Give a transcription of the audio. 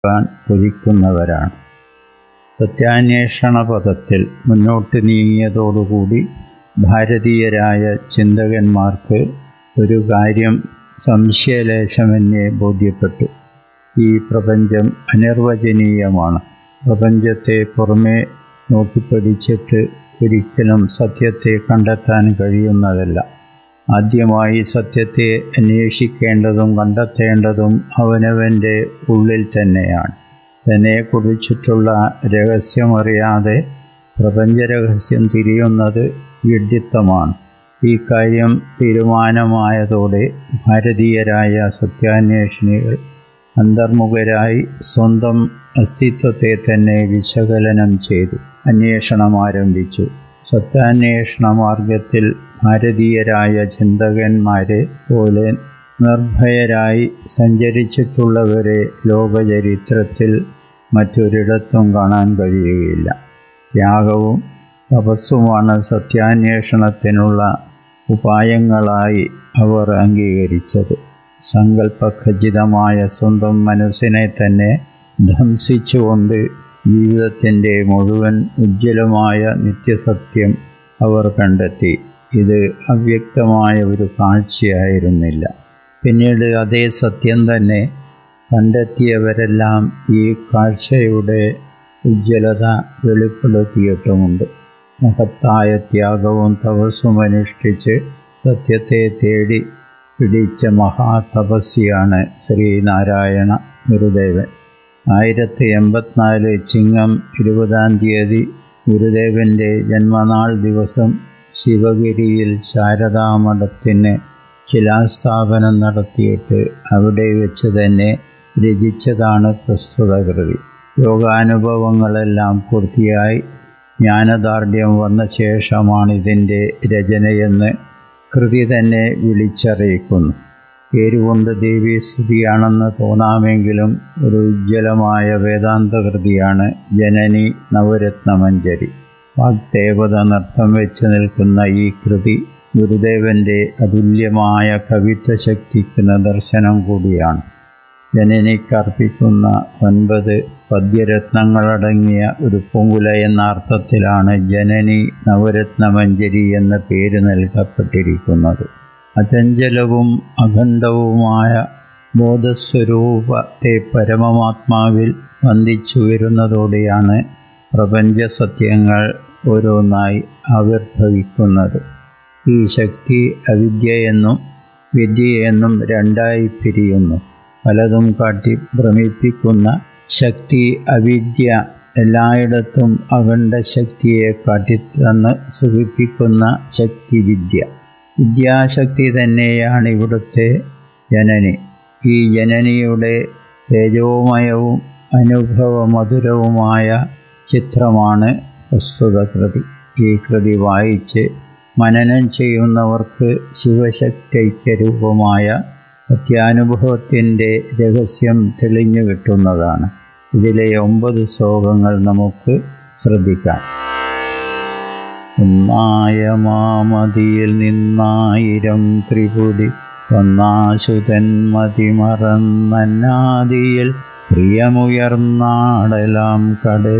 ാൻ കൊതിക്കുന്നവരാണ് സത്യാന്വേഷണ പദത്തിൽ മുന്നോട്ട് നീങ്ങിയതോടുകൂടി ഭാരതീയരായ ചിന്തകന്മാർക്ക് ഒരു കാര്യം സംശയലേശമെന്നെ ബോധ്യപ്പെട്ടു ഈ പ്രപഞ്ചം അനിർവചനീയമാണ് പ്രപഞ്ചത്തെ പുറമേ നോക്കിപ്പടിച്ചിട്ട് ഒരിക്കലും സത്യത്തെ കണ്ടെത്താൻ കഴിയുന്നതല്ല ആദ്യമായി സത്യത്തെ അന്വേഷിക്കേണ്ടതും കണ്ടെത്തേണ്ടതും അവനവൻ്റെ ഉള്ളിൽ തന്നെയാണ് തന്നെക്കുറിച്ചിട്ടുള്ള രഹസ്യമറിയാതെ പ്രപഞ്ചരഹസ്യം തിരിയുന്നത് വിഡ്ഢിത്തമാണ് ഈ കാര്യം തീരുമാനമായതോടെ ഭാരതീയരായ സത്യാന്വേഷണികൾ അന്തർമുഖരായി സ്വന്തം അസ്തിത്വത്തെ തന്നെ വിശകലനം ചെയ്തു അന്വേഷണം ആരംഭിച്ചു സത്യാന്വേഷണ മാർഗത്തിൽ ഭാരതീയരായ ചിന്തകന്മാരെ പോലെ നിർഭയരായി സഞ്ചരിച്ചിട്ടുള്ളവരെ ലോകചരിത്രത്തിൽ മറ്റൊരിടത്തും കാണാൻ കഴിയുകയില്ല ത്യാഗവും തപസ്സുമാണ് സത്യാന്വേഷണത്തിനുള്ള ഉപായങ്ങളായി അവർ അംഗീകരിച്ചത് സങ്കല്പഖചിതമായ സ്വന്തം മനസ്സിനെ തന്നെ ധംസിച്ചുകൊണ്ട് ജീവിതത്തിൻ്റെ മുഴുവൻ ഉജ്ജ്വലമായ നിത്യസത്യം അവർ കണ്ടെത്തി ഇത് അവ്യക്തമായ ഒരു കാഴ്ചയായിരുന്നില്ല പിന്നീട് അതേ സത്യം തന്നെ കണ്ടെത്തിയവരെല്ലാം ഈ കാഴ്ചയുടെ ഉജ്ജ്വലത വെളിപ്പെടുത്തിയിട്ടുമുണ്ട് മഹത്തായ ത്യാഗവും തപസ്സും അനുഷ്ഠിച്ച് സത്യത്തെ തേടി പിടിച്ച മഹാതപസ്യാണ് ശ്രീനാരായണ ഗുരുദേവൻ ആയിരത്തി എൺപത്തിനാല് ചിങ്ങം ഇരുപതാം തീയതി ഗുരുദേവൻ്റെ ജന്മനാൾ ദിവസം ശിവഗിരിയിൽ ശാരദാമഠത്തിന് ശിലാസ്ഥാപനം നടത്തിയിട്ട് അവിടെ വെച്ച് തന്നെ രചിച്ചതാണ് പ്രസ്തുത കൃതി യോഗാനുഭവങ്ങളെല്ലാം പൂർത്തിയായി ജ്ഞാനദാർഢ്യം വന്ന ശേഷമാണ് ഇതിൻ്റെ രചനയെന്ന് കൃതി തന്നെ വിളിച്ചറിയിക്കുന്നു പേരുകൊണ്ട് ദേവീസ്തുതിയാണെന്ന് തോന്നാമെങ്കിലും ഒരു ഉജ്ജ്വലമായ വേദാന്ത കൃതിയാണ് ജനനി നവരത്നമഞ്ജരി വാഗ്ദേവത നൃത്തം വെച്ച് നിൽക്കുന്ന ഈ കൃതി ഗുരുദേവൻ്റെ അതുല്യമായ കവിത്വ ശക്തിക്ക് നിദർശനം കൂടിയാണ് ജനനിക്കർപ്പിക്കുന്ന ഒൻപത് പദ്യരത്നങ്ങളടങ്ങിയ ഒരു പൂങ്കുല എന്ന അർത്ഥത്തിലാണ് ജനനി നവരത്നമഞ്ജരി എന്ന പേര് നൽകപ്പെട്ടിരിക്കുന്നത് അചഞ്ചലവും അഖണ്ഡവുമായ ബോധസ്വരൂപത്തെ പരമമാത്മാവിൽ വന്ദിച്ചു വരുന്നതോടെയാണ് പ്രപഞ്ച സത്യങ്ങൾ ഓരോന്നായി ആവിർഭവിക്കുന്നത് ഈ ശക്തി അവിദ്യയെന്നും വിദ്യയെന്നും രണ്ടായി പിരിയുന്നു പലതും കാട്ടി ഭ്രമിപ്പിക്കുന്ന ശക്തി അവിദ്യ എല്ലായിടത്തും അഖണ്ഡ ശക്തിയെ കാട്ടിത്തന്ന് സുഖിപ്പിക്കുന്ന ശക്തി വിദ്യ വിദ്യാശക്തി തന്നെയാണ് ഇവിടുത്തെ ജനനി ഈ ജനനിയുടെ തേജോമയവും അനുഭവമധുരവുമായ ചിത്രമാണ് പ്രസ്തുത കൃതി ഈ കൃതി വായിച്ച് മനനം ചെയ്യുന്നവർക്ക് ശിവശക്തിക്യരൂപമായ സത്യാനുഭവത്തിൻ്റെ രഹസ്യം തെളിഞ്ഞു കിട്ടുന്നതാണ് ഇതിലെ ഒമ്പത് ശ്ലോകങ്ങൾ നമുക്ക് ശ്രദ്ധിക്കാം ഒന്നായ മാമതിയിൽ നിന്നായിരം ത്രിപുടി ഒന്നാശുതൻ മതിമറന്നന്നാദിയിൽ പ്രിയമുയർന്നാടലാം കടൽ